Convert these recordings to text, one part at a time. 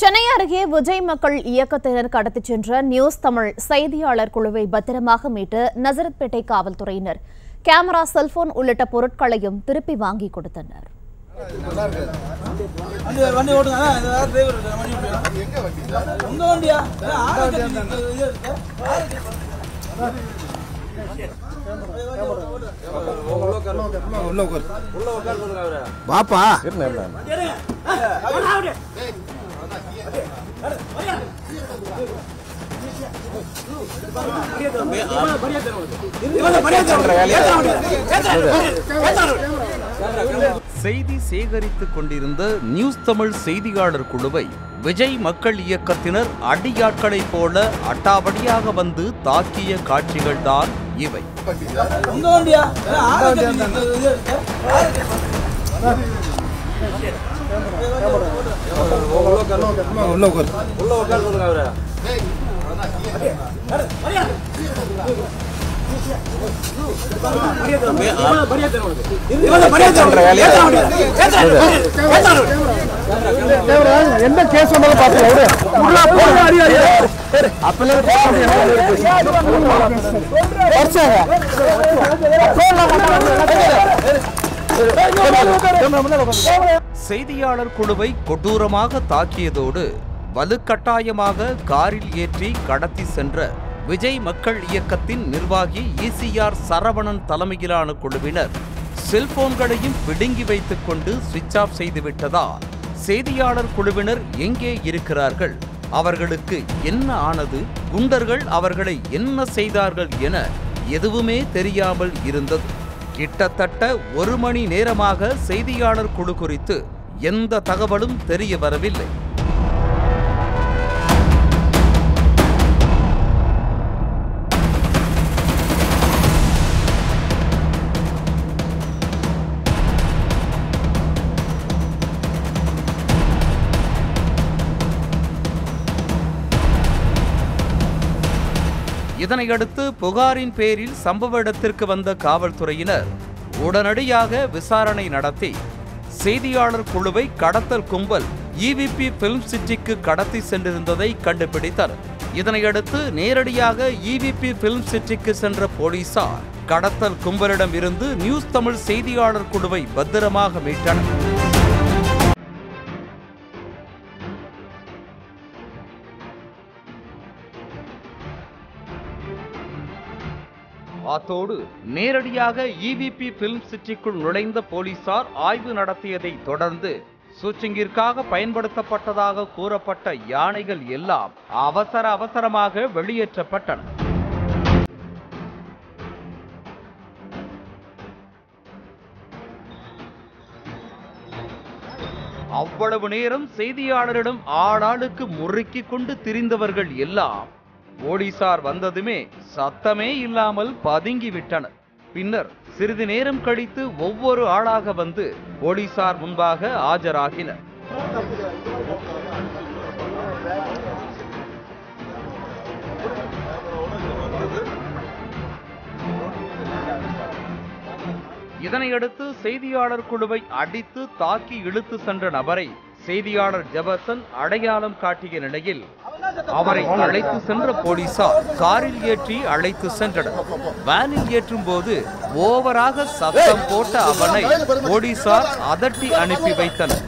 சென்னை அருகே விஜய் மக்கள் இயக்கத்தினர் கடத்திச் சென்ற நியூஸ் தமிழ் செய்தியாளர் குழுவை பத்திரமாக மீட்டு நசரத்பேட்டை காவல்துறையினர் கேமரா செல்போன் உள்ளிட்ட பொருட்களையும் திருப்பி வாங்கி கொடுத்தனர் வண்டி வண்டி ஓட்டுங்க அதான் இந்த வேற டிரைவர் இருக்காரு, வண்டி ஓட்டுங்க உங்க வண்டியா அதான் ஆளை கட்டி நிக்குது, இது இருக்கு. ஆளை கட்டி- வாப்பா செய்தி சேகரித்துக் கொண்டிருந்த நியூஸ் தமிழ் செய்தியாளர் குழுவை விஜய் மக்கள் இயக்கத்தினர் அடியாட்களைப் போல அட்டாவடியாக வந்து தாக்கிய காட்சிகள்தான் இவை உங்க வண்டியா அதான் ஆளை கட்டி நிக்குது, இது இருக்கு. ஆளை கட்டி- உள்ள உட்காரு என்ன கேஸ் வந்தாலும் பாத்துக்கலாம் செய்தியாளர் குழுவை கொடூரமாக தாக்கியதோடு வலுக்கட்டாயமாக காரில் ஏற்றி கடத்தி சென்ற விஜய் மக்கள் இயக்கத்தின் நிர்வாகி இசிஆர் சரவணன் தலைமையிலான குழுவினர் செல்போன்களையும் பிடுங்கி வைத்துக் கொண்டு சுவிட்ச் ஆஃப் செய்துவிட்டதால் செய்தியாளர் குழுவினர் எங்கே இருக்கிறார்கள் அவர்களுக்கு என்ன ஆனது குண்டர்கள் அவர்களை என்ன செய்தார்கள் என எதுவுமே தெரியாமல் இருந்தது கிட்டத்தட்ட ஒரு மணி நேரமாக செய்தியாளர் குழு குறித்து எந்த தகவலும் தெரிய வரவில்லை இதனையடுத்து புகாரின் பேரில் சம்பவ இடத்திற்கு வந்த காவல்துறையினர் உடனடியாக விசாரணை நடத்தி செய்தியாளர் குழுவை கடத்தல் கும்பல் இவிபி பிலிம் சிட்டிக்கு கடத்தி சென்றிருந்ததை கண்டுபிடித்தனர் இதனையடுத்து நேரடியாக இவிபி பிலிம் சிட்டிக்கு சென்ற போலீசார் கடத்தல் கும்பலிடம் இருந்து நியூஸ் தமிழ் செய்தியாளர் குழுவை பத்திரமாக மீட்டனர் அத்தோடு நேரடியாக இவிபி பிலிம் சிட்டிக்குள் நுழைந்த போலீசார் ஆய்வு நடத்தியதை தொடர்ந்து ஷூட்டிங்கிற்காக பயன்படுத்தப்பட்டதாக கூறப்பட்ட யானைகள் எல்லாம் அவசர அவசரமாக வெளியேற்றப்பட்டன அவ்வளவு நேரம் செய்தியாளரிடம் ஆளாளுக்கு முறுக்கிக் கொண்டு திரிந்தவர்கள் எல்லாம் போலீசார் வந்ததுமே சத்தமே இல்லாமல் பதுங்கி விட்டனர் பின்னர் சிறிது நேரம் கழித்து ஒவ்வொரு ஆளாக வந்து போலீசார் முன்பாக ஆஜராகினர் இதனையடுத்து செய்தியாளர் குழுவை அடித்து தாக்கி இழுத்து சென்ற நபரை செய்தியாளர் ஜெபர்சன் அடையாளம் காட்டிய நிலையில் அவரை அழைத்து சென்ற போலீசார் காரில் ஏற்றி அழைத்து சென்றனர் வேனில் ஏற்றும் போது ஓவராக சத்தம் போட்ட அவனை போலீசார் அதட்டி அனுப்பி வைத்தனர்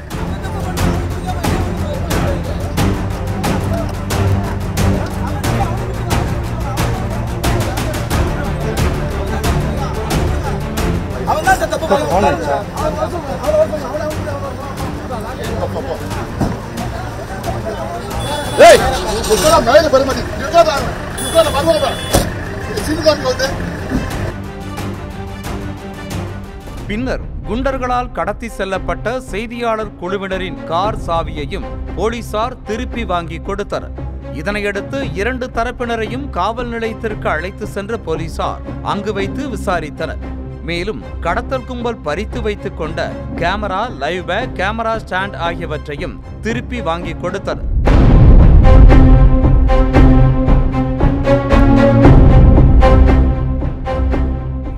அவன் தான் தப்பு பண்ணான். ஏய் உட்கார மேல பெருமதி உட்கார உட்கார பரவாயில்ல சீனிகான் வந்து பின்னர் குண்டர்களால் கடத்தி செல்லப்பட்ட செய்தியாளர் குழுவினரின் கார் சாவியையும் போலீசார் திருப்பி வாங்கி கொடுத்தனர் இதனையடுத்து இரண்டு தரப்பினரையும் காவல் நிலையத்திற்கு அழைத்து சென்ற போலீசார் அங்கு வைத்து விசாரித்தனர் மேலும் கடத்தல் கும்பல் பறித்து வைத்துக் கொண்ட camera live bag camera stand ஆகியவற்றையும் திருப்பி வாங்கி கொடுத்தனர்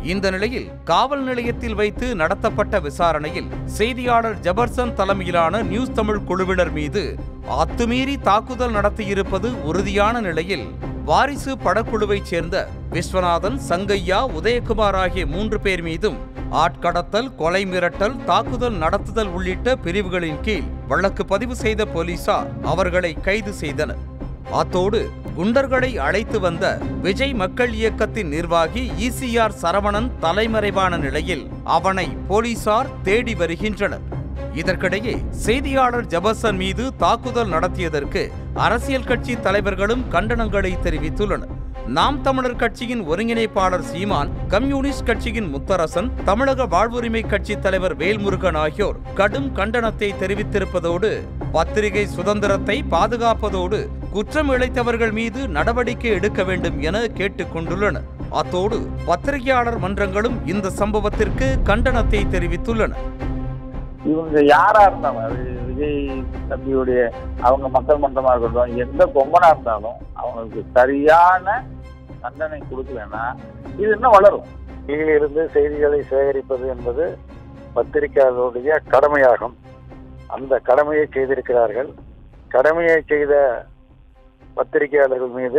இந்த நிலையில் காவல் நிலையத்தில் வைத்து நடத்தப்பட்ட விசாரணையில் செய்தியாளர் ஜபர்சன் தலைமையிலான நியூஸ் தமிழ் குழுவினர் மீது அத்துமீறி தாக்குதல் நடத்தியிருப்பது உறுதியான நிலையில் வாரிசு படக்குழுவைச் சேர்ந்த விஸ்வநாதன் சங்கையா உதயகுமார் ஆகிய மூன்று பேர் மீதும் ஆட்கடத்தல் கொலை மிரட்டல் தாக்குதல் நடத்துதல் உள்ளிட்ட பிரிவுகளின் கீழ் வழக்கு பதிவு செய்த போலீசார் அவர்களை கைது செய்தனர் அத்தோடு குண்டர்களை அழைத்து வந்த விஜய் மக்கள் இயக்கத்தின் நிர்வாகி இசிஆர் சரவணன் தலைமறைவான நிலையில் அவனை போலீசார் தேடி வருகின்றனர் இதற்கிடையே செய்தியாளர் ஜபர்சன் மீது தாக்குதல் நடத்தியதற்கு அரசியல் கட்சி தலைவர்களும் கண்டனங்களை தெரிவித்துள்ளனர் நாம் தமிழர் கட்சியின் ஒருங்கிணைப்பாளர் சீமான் கம்யூனிஸ்ட் கட்சியின் முத்தரசன் தமிழக வாழ்வுரிமை கட்சி தலைவர் வேல்முருகன் ஆகியோர் கடும் கண்டனத்தை தெரிவித்திருப்பதோடு பத்திரிகை சுதந்திரத்தை பாதுகாப்பதோடு குற்றம் இழைத்தவர்கள் மீது நடவடிக்கை எடுக்க வேண்டும் என கேட்டுக் கொண்டுள்ளனர் அத்தோடு பத்திரிகையாளர் மன்றங்களும் இந்த சம்பவத்திற்கு கண்டனத்தை தெரிவித்துள்ளன இவங்க யாரா இருந்தாலும் அது விஜய் தம்பியுடைய அவங்க மக்கள் மன்றமா இருக்கட்டும் எந்த கொம்பனா இருந்தாலும் அவங்களுக்கு சரியான தண்டனை கொடுக்கலன்னா இது இன்னும் வளரும் இதிலிருந்து செய்திகளை சேகரிப்பது என்பது பத்திரிகையாளருடைய கடமையாகும் அந்த கடமையை செய்திருக்கிறார்கள் கடமையை செய்த பத்திரிகையாளர்கள் மீது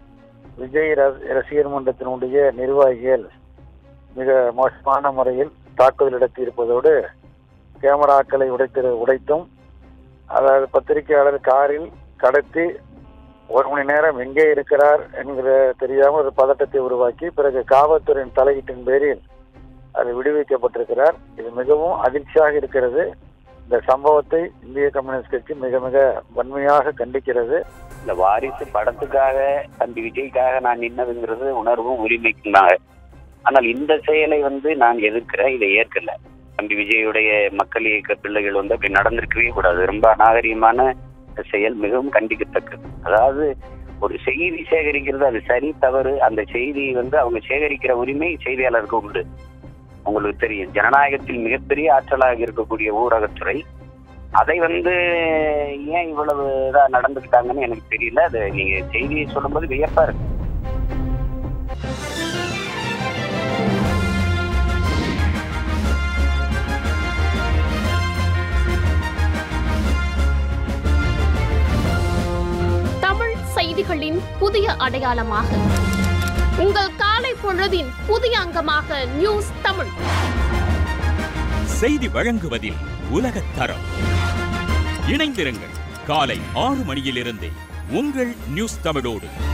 விஜய் ரஸ்- ரசிகர் மன்றத்தினுடைய நிர்வாகிகள் மிக மோசமான முறையில் தாக்குதல் நடத்தி இருப்பதோடு கேமராக்களை உடைத்து உடைத்தும் அதாவது பத்திரிகையாளர் காரில் கடத்தி ஒரு மணி நேரம் எங்கே இருக்கிறார் என்கிற தெரியாமல் ஒரு பதட்டத்தை உருவாக்கி பிறகு காவல்துறையின் தலையீட்டின் பேரில் அது விடுவிக்கப்பட்டிருக்கிறார் இது மிகவும் அதிர்ச்சியாக இருக்கிறது இந்த சம்பவத்தை இந்திய கம்யூனிஸ்ட் கட்சி மிக மிக வன்மையாக கண்டிக்கிறது இந்த வாரிசு படத்துக்காக தம்பி விஜய்க்காக நான் நின்னதுங்கிறது உணர்வும் உரிமைக்கும் தான் ஆனால் இந்த செயலை வந்து நான் எதிர்க்கிறேன் இதை ஏற்கல தம்பி விஜயுடைய மக்கள் இயக்க பிள்ளைகள் வந்து அப்படி நடந்திருக்கவே கூடாது ரொம்ப அநாகரிகமான செயல் மிகவும் கண்டிக்கத்தக்கது அதாவது ஒரு செய்தி சேகரிக்கிறது அது சரி தவறு அந்த செய்தி வந்து அவங்க சேகரிக்கிற உரிமை செய்தியாளருக்கு உண்டு உங்களுக்கு தெரியும் ஜனநாயகத்தில் மிகப்பெரிய ஆற்றலாக இருக்கக்கூடிய ஊடகத்துறை அதை வந்து ஏன் இவ்வளவு இதா நடந்துக்கிட்டாங்கன்னு எனக்கு தெரியல அது நீங்க செய்தியை சொல்லும்போது வியப்பா இருக்கு தமிழ் செய்திகளின் புதிய அடையாளமாக உங்கள் காலை பொழுதின் புதிய அங்கமாக நியூஸ் தமிழ் செய்தி வழங்குவதில் உலகத் தரம் இணைந்திருங்கள் காலை ஆறு மணியிலிருந்தே உங்கள் நியூஸ் தமிழோடு